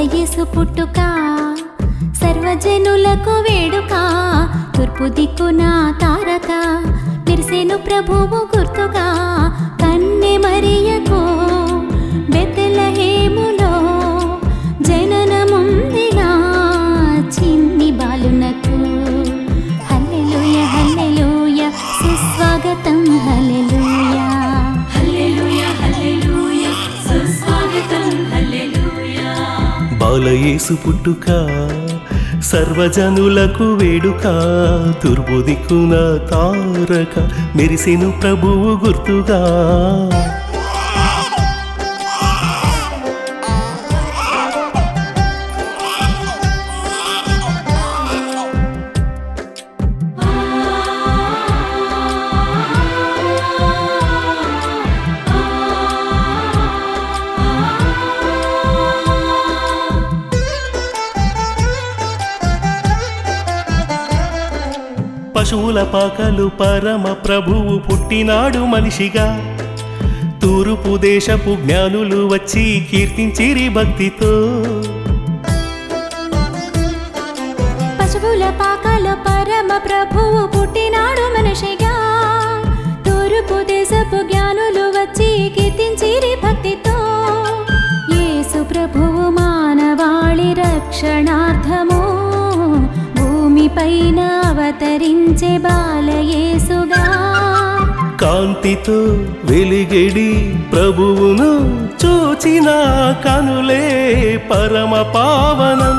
బాలయేసు పుట్టుక సర్వజనులకు వేడుక తూర్పు దిక్కున తారక మెరిసెను ప్రభువు గుర్తుగా కన్నె మరియకు బెతలహేములో జననముందినా చిన్ని బాలునకు హల్లెలూయ హల్లెలూయ సుస్వాగతం హల్లెలూయ హల్లెలూయా హల్లెలూయా సుస్వాగతం హల్లెలూయా బాలయేసు పుట్టుక సర్వజనులకు వేడుక తూర్పు దిక్కున తారక మెరిసెను ప్రభువు గుర్తుగా పశువుల పాకలు పరమ ప్రభువు పుట్టినాడు మనిషిగా తూర్పు దేశపు జ్ఞానులు వచ్చి కీర్తించిరి భక్తితో పశువుల పాకల పరమ ప్రభువు పుట్టినాడు మనిషిగా తూర్పు దేశపు జ్ఞానులు వచ్చి కీర్తించిరి భక్తితో యేసు ప్రభువు మానవాళి రక్షణార్థము భూమిపైన అవతరించే బాలయేసుగా కాంతితో వెలిగెడి ప్రభువును చూచిన కనులే పరమ పావనం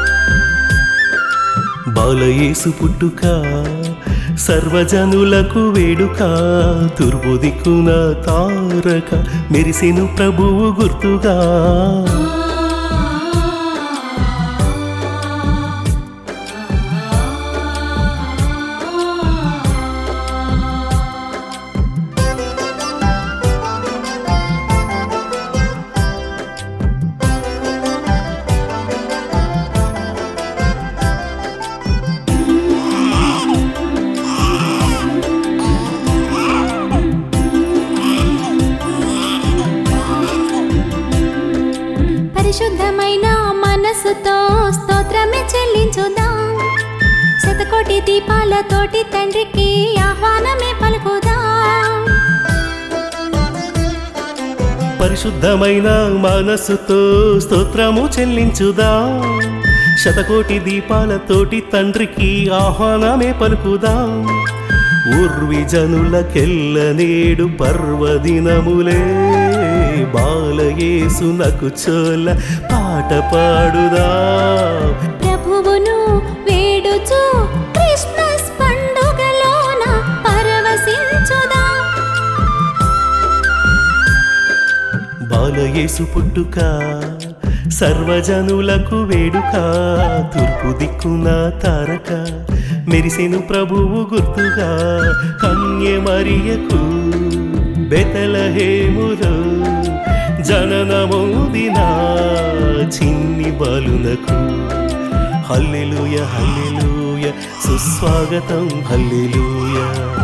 బాలయేసు పుట్టుక సర్వజనులకు వేడుక తూర్పు దిక్కున తారక మెరిసెను ప్రభువు గుర్తుగా పరిశుద్ధమైన మనసుతో స్తోత్రమే చెల్లించుదాం శతకోటి దీపాలతోటి తండ్రికి ఆహ్వానమే పలుకుదాం పరిశుద్ధమైన మనస్సుతో స్తోత్రము చెల్లించుదా శతకోటి దీపాలతోటి తండ్రికి ఆహ్వానమే పలుకుదాం ఊర్వి జనులకెల్ల నేడు పర్వదినములే బాలయేసునకు చోల పాట పాడుదా ప్రభువును వేడుచు క్రిస్మస్ పండుగలోన పరవశించుదాం బాలయేసు పుట్టుక సర్వజనులకు వేడుక తూర్పు దిక్కున తారక మెరిసెను ప్రభువు గుర్తుగా కన్య మరియకు బెతలహేములో జననమోదిన చిన్ని బాలునకు హల్లెలూయ హల్లెలూయ సుస్వాగతం హల్లెలూయ